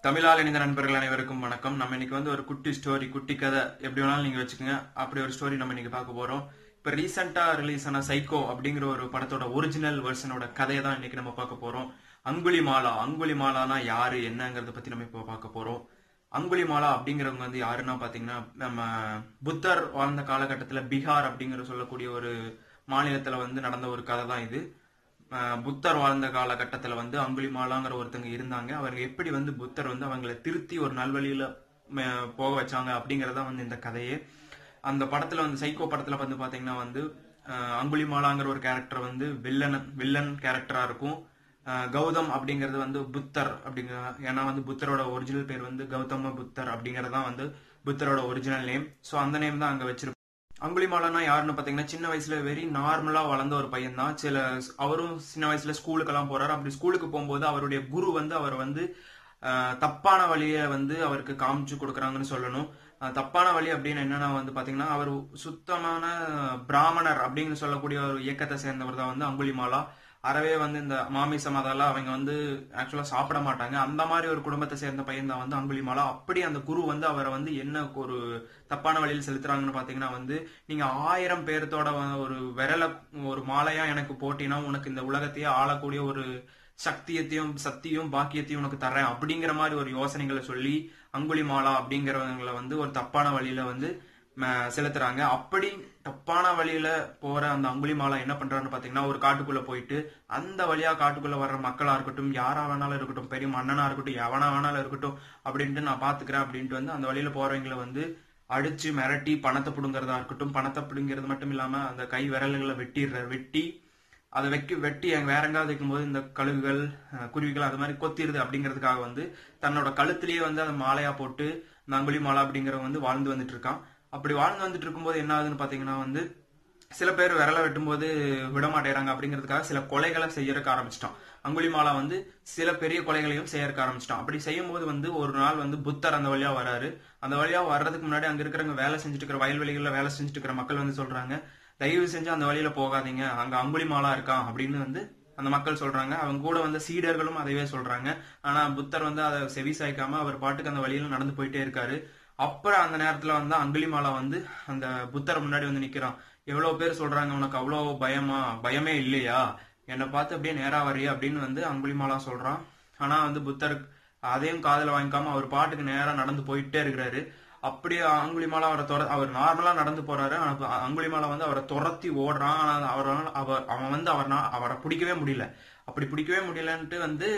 தமிழால் இணைந்த நண்பர்கள் அனைவருக்கும் வணக்கம் நம்ம இன்னைக்கு வந்து ஒரு குட்டி ஸ்டோரி குட்டி கதை எப்படி வேணாலும் நீங்க வச்சுக்கோங்க அப்படி ஒரு ஸ்டோரி நம்ம இன்னைக்கு பார்க்க போறோம் இப்ப ரீசெண்டா ரிலீஸ் ஆன சைக்கோ அப்படிங்கிற ஒரு படத்தோட ஒரிஜினல் வெர்ஷனோட கதையை தான் இன்னைக்கு நம்ம பார்க்க போறோம் அங்குலி மாலா அங்குலி மாலானா யாரு என்னங்கறத பத்தி நம்ம இப்போ பார்க்க போறோம் அங்குலி மாலா அப்படிங்கிறவங்க வந்து யாருன்னா பாத்தீங்கன்னா நம்ம புத்தர் வாழ்ந்த காலகட்டத்துல பீகார் அப்படிங்கிற சொல்லக்கூடிய ஒரு மாநிலத்துல வந்து நடந்த ஒரு கதை தான் இது அஹ் புத்தர் வாழ்ந்த காலகட்டத்துல வந்து அங்குலிமாலாங்கிற ஒருத்தங்க இருந்தாங்க அவங்க எப்படி வந்து புத்தர் வந்து அவங்களை திருத்தி ஒரு நல்வழியில ம- போக வச்சாங்க அப்படிங்கறதா வந்து இந்த கதையே அந்த படத்துல வந்து சைக்கோ படத்துல வந்து பாத்தீங்கன்னா வந்து அஹ் அங்குலிமாலாங்கிற ஒரு கேரக்டர் வந்து வில்லன் வில்லன் கேரக்டரா இருக்கும் அஹ் கௌதம் அப்படிங்கிறது வந்து புத்தர் அப்படிங்கிற ஏன்னா வந்து புத்தரோட ஒரிஜினல் பேர் வந்து கௌதம புத்தர் அப்படிங்கறதுதான் வந்து புத்தரோட ஒரிஜினல் நேம் சோ அந்த நேம் தான் அங்க வச்சிருப்பாங்க அங்குலிமாலனா யாருன்னு பாத்தீங்கன்னா சின்ன வயசுல வெரி நார்மலா வளர்ந்த ஒரு பையன் தான் சில அவரும் சின்ன வயசுல ஸ்கூலுக்கெல்லாம் போறாரு அப்படி ஸ்கூலுக்கு போகும்போது அவருடைய குரு வந்து அவர் வந்து ஆஹ், தப்பான வழியை வந்து அவருக்கு காமிச்சு கொடுக்குறாங்கன்னு சொல்லணும் ஆஹ், தப்பான வழி அப்படின்னு என்னன்னா வந்து பாத்தீங்கன்னா அவர் சுத்தமான பிராமணர் அப்படின்னு சொல்லக்கூடிய ஒரு இயக்கத்தை சேர்ந்தவர் தான் வந்து அங்குலிமாலா அறவே வந்து இந்த மாமிசம் அதெல்லாம் அவங்க வந்து ஆக்சுவலா சாப்பிட மாட்டாங்க அந்த மாதிரி ஒரு குடும்பத்தை சேர்ந்த பையன் தான் வந்து அங்குலிமாலா அப்படி அந்த குரு வந்து அவரை வந்து என்ன ஒரு தப்பான வழியில் செலுத்துறாங்கன்னு பாத்தீங்கன்னா வந்து நீங்க ஆயிரம் பேர்த்தோட வ- ஒரு விரல ஒரு மாலையா எனக்கு போட்டினா உனக்கு இந்த உலகத்தையே ஆளக்கூடிய ஒரு சக்தியத்தையும் சக்தியும் பாக்கியத்தையும் உனக்கு தர்றேன் அப்படிங்கிற மாதிரி ஒரு யோசனைகளை சொல்லி அங்குலிமாலா அப்படிங்கிறவங்களை வந்து ஒரு தப்பான வழியில வந்து ம- செலுத்துறாங்க அப்படி தப்பான வழியில போற அந்த அங்குலிமாலா என்ன பண்றான்னு பாத்தீங்கன்னா ஒரு காட்டுக்குள்ள போயிட்டு அந்த வழியா காட்டுக்குள்ள வர்ற மக்களா இருக்கட்டும் யாரா வேணாலும் இருக்கட்டும் பெரிய மன்னனா இருக்கட்டும் எவனா வேணாலும் இருக்கட்டும் அப்படின்ட்டு நான் பாத்துக்கிறேன் அப்படின்ட்டு வந்து அந்த வழியில போறவங்களை வந்து அடிச்சு மிரட்டி பணத்தை பிடுங்கறதா இருக்கட்டும் பணத்தை பிடுங்கிறது மட்டும் இல்லாம அந்த கை விரல்களை வெட்டிடுற வெட்டி அதை வெட்டி வெட்டி அங்க வேற எங்காவது வைக்கும்போது இந்த கழுகுகள் அஹ், குருவிகள் அது மாதிரி கொத்திடுது அப்படிங்கிறதுக்காக வந்து தன்னோட கழுத்திலேயே வந்து அதை மாலையா போட்டு இந்த அங்குலி மாலா அப்படிங்கிறவன் வந்து வாழ்ந்து வந்துட்டு இருக்கான் அப்படி வாழ்ந்து வந்துட்டு இருக்கும்போது என்ன ஆகுதுன்னு பாத்தீங்கன்னா வந்து சில பேர் விரல வெட்டும்போது விட மாட்டேறாங்க அப்படிங்கிறதுக்காக சில கொலைகளை செய்யறதுக்கு ஆரம்பிச்சிட்டான் அங்குலிமாலா வந்து சில பெரிய கொலைகளையும் செய்யறதுக்கு ஆரம்பிச்சிட்டான் அப்படி செய்யும்போது வந்து ஒரு நாள் வந்து புத்தர் அந்த வழியா வராரு அந்த வழியா வர்றதுக்கு முன்னாடி அங்க இருக்கிறவங்க வேலை செஞ்சுட்டு இருக்கிற வயல்வெளிகள்ல வேலை செஞ்சுட்டு இருக்கிற மக்கள் வந்து சொல்றாங்க தயவு செஞ்சு அந்த வழியில போகாதீங்க அங்க அங்குலிமாலா இருக்கான் அப்படின்னு வந்து அந்த மக்கள் சொல்றாங்க அவங்க கூட வந்த சீடர்களும் அதைவே சொல்றாங்க ஆனா புத்தர் வந்து அதை செவி சாய்க்காம அவர் பாட்டுக்கு அந்த வழியில நடந்து போயிட்டே இருக்காரு அப்புறம் அந்த நேரத்துல வந்து அங்குலிமாலா வந்து அந்த புத்தர் முன்னாடி வந்து நிக்கிறான் எவ்வளவு பேர் சொல்றாங்க உனக்கு அவ்வளவு பயமா பயமே இல்லையா என்னை பார்த்து அப்படியே நேரா வரியா அப்படின்னு வந்து அங்குலிமாலா சொல்றான் ஆனா வந்து புத்தர் அதையும் காதுல வாங்கிக்காம அவர் பாட்டுக்கு நேரா நடந்து போயிட்டே இருக்கிறாரு அப்படி அங்குலிமாலா அவரை துர அவர் நார்மலா நடந்து போறாரு ஆனா அப்ப அங்குலிமாலா வந்து அவரை துரத்தி ஓடுறான் ஆனா அவரால் அவர் அவன் வந்து அவர் அவரை பிடிக்கவே முடியல அப்படி பிடிக்கவே முடியலன்ட்டு வந்து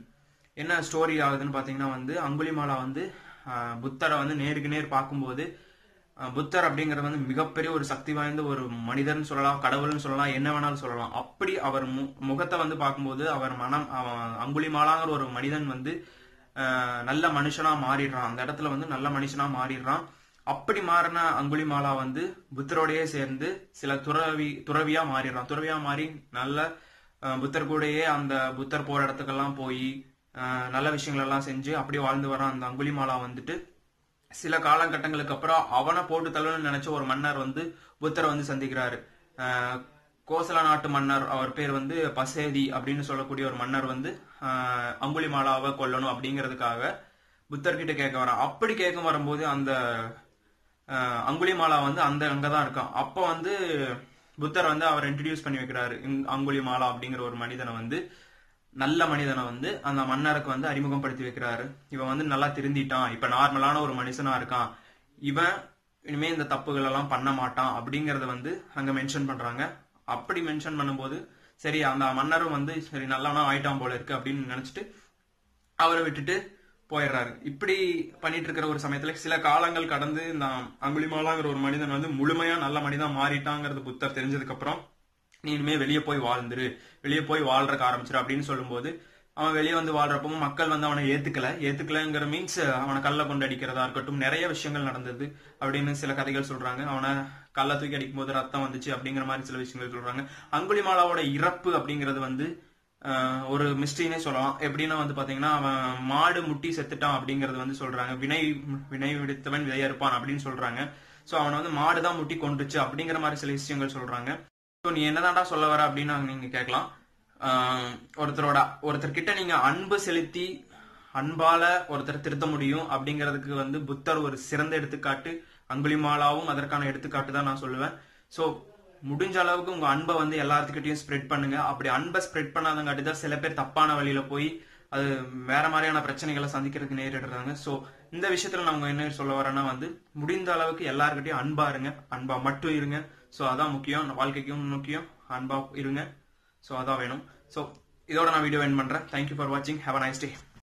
என்ன ஸ்டோரி ஆகுதுன்னு பாத்தீங்கன்னா வந்து அங்குலிமாலா வந்து ஆஹ், புத்தரை வந்து நேருக்கு நேர் பார்க்கும்போது ஆஹ், புத்தர் அப்படிங்கிறது வந்து மிகப்பெரிய ஒரு சக்தி வாய்ந்த ஒரு மனிதர்னு சொல்லலாம் கடவுள்னு சொல்லலாம் என்ன வேணாலும் சொல்லலாம் அப்படி அவர் மு- முகத்தை வந்து பார்க்கும்போது அவர் மனம் அவன் அங்குலிமாலாங்கிற ஒரு மனிதன் வந்து ஆஹ், நல்ல மனுஷனா மாறிடுறான் அந்த இடத்துல வந்து நல்ல மனுஷனா மாறிடுறான் அப்படி மாறின அங்குலிமாலா வந்து புத்தரோடயே சேர்ந்து சில துறவி துறவியா மாறிடுறான் துறவியா மாறி நல்ல ஆஹ், புத்தர் கூடயே அந்த புத்தர் போற இடத்துக்கெல்லாம் போய் ஆஹ், நல்ல விஷயங்கள் எல்லாம் செஞ்சு அப்படியே வாழ்ந்து வரான் அந்த அங்குலிமாலா வந்துட்டு சில காலகட்டங்களுக்கு அப்புறம் அவனை போட்டு தள்ளணும்னு நினைச்ச ஒரு மன்னர் வந்து புத்தரை வந்து சந்திக்கிறாரு ஆஹ், கோசல நாட்டு மன்னர் அவர் பேர் வந்து பசேதி அப்படின்னு சொல்லக்கூடிய ஒரு மன்னர் வந்து ஆஹ், அங்குலிமாலாவை கொல்லணும் அப்படிங்கிறதுக்காக புத்தர்கிட்ட கேட்க வரான் அப்படி கேட்க வரும்போது அந்த ஆஹ், அங்குலிமாலா வந்து அந்த அங்கதான் இருக்கான் அப்ப வந்து புத்தர் வந்து அவர் இன்ட்ரடியூஸ் பண்ணி வைக்கிறாரு இங்- அங்குலிமாலா அப்படிங்கிற ஒரு மனிதனை வந்து நல்ல மனிதனை வந்து அந்த மன்னருக்கு வந்து அறிமுகப்படுத்தி வைக்கிறாரு இவன் வந்து நல்லா திருந்திட்டான் இப்ப நார்மலான ஒரு மனுஷனா இருக்கான் இவன் இனிமே இந்த தப்புகள் எல்லாம் பண்ண மாட்டான் அப்படிங்கறத வந்து அங்க மென்ஷன் பண்றாங்க அப்படி மென்ஷன் பண்ணும்போது சரி அந்த மன்னரும் வந்து சரி நல்லவனா ஆயிட்டான் போல இருக்கு அப்படின்னு நினைச்சிட்டு அவரை விட்டுட்டு போயிடுறாரு இப்படி பண்ணிட்டு இருக்கிற ஒரு சமயத்துல சில காலங்கள் கடந்து இந்த அங்குலிமாலாங்கிற ஒரு மனிதன் வந்து முழுமையா நல்ல மனிதன் மாறிட்டாங்கிறது புத்தர் தெரிஞ்சதுக்கு அப்புறம் நீ இனிமே வெளியே போய் வாழ்ந்துரு வெளியே போய் வாழ்றதுக்கு ஆரம்பிச்சிரு அப்படின்னு சொல்லும்போது அவன் வெளியே வந்து வாழ்றப்பவும் மக்கள் வந்து அவனை ஏத்துக்கல ஏத்துக்கலங்கிற மீன்ஸ் அவனை கல்ல கொண்டு அடிக்கிறதா இருக்கட்டும் நிறைய விஷயங்கள் நடந்தது அப்படின்னு சில கதைகள் சொல்றாங்க அவனை கல்ல தூக்கி அடிக்கும் போது ரத்தம் வந்துச்சு அப்படிங்கிற மாதிரி சில விஷயங்கள் சொல்றாங்க அங்குலிமாலாவோட இறப்பு அப்படிங்கிறது வந்து ஆஹ், ஒரு மிஸ்ட்ரினே சொல்லலாம் எப்படின்னா வந்து பாத்தீங்கன்னா அவன் மாடு முட்டி செத்துட்டான் அப்படிங்கறது வந்து சொல்றாங்க வினை வினை விடுத்தவன் விதையறுப்பான் அப்படின்னு சொல்றாங்க சோ அவனை வந்து மாடு தான் முட்டி கொண்டுச்சு அப்படிங்கிற மாதிரி சில விஷயங்கள் சொல்றாங்க ஸோ நீ என்னதான்டா சொல்ல வர அப்படின்னு நீங்க கேட்கலாம் ஆஹ் ஒருத்தரோட ஒருத்தர்கிட்ட நீங்க அன்பு செலுத்தி அன்பால ஒருத்தர் திருத்த முடியும் அப்படிங்கிறதுக்கு வந்து புத்தர் ஒரு சிறந்த எடுத்துக்காட்டு அங்குலிமாலாவும் அதற்கான எடுத்துக்காட்டு தான் நான் சொல்லுவேன் ஸோ முடிஞ்ச அளவுக்கு உங்க அன்பை வந்து எல்லாத்துக்கிட்டையும் ஸ்ப்ரெட் பண்ணுங்க அப்படி அன்பை ஸ்ப்ரெட் பண்ணாதங்காட்டி தான் சில பேர் தப்பான வழியில போய் அது வேற மாதிரியான பிரச்சனைகளை சந்திக்கிறதுக்கு நேரிடுறாங்க ஸோ இந்த விஷயத்துல நான் உங்க என்ன சொல்ல வரேன்னா வந்து முடிந்த அளவுக்கு எல்லாருக்கிட்டையும் அன்பா இருங்க அன்பா மட்டும் இருங்க ஸோ அதான் முக்கியம் வாழ்க்கைக்கும் முக்கியம் அன்பா இருங்க ஸோ அதான் வேணும் ஸோ இதோட நான் வீடியோ என் பண்றேன் தேங்க்யூ ஃபார் வாட்சிங் ஹேவ் அ நைஸ் டே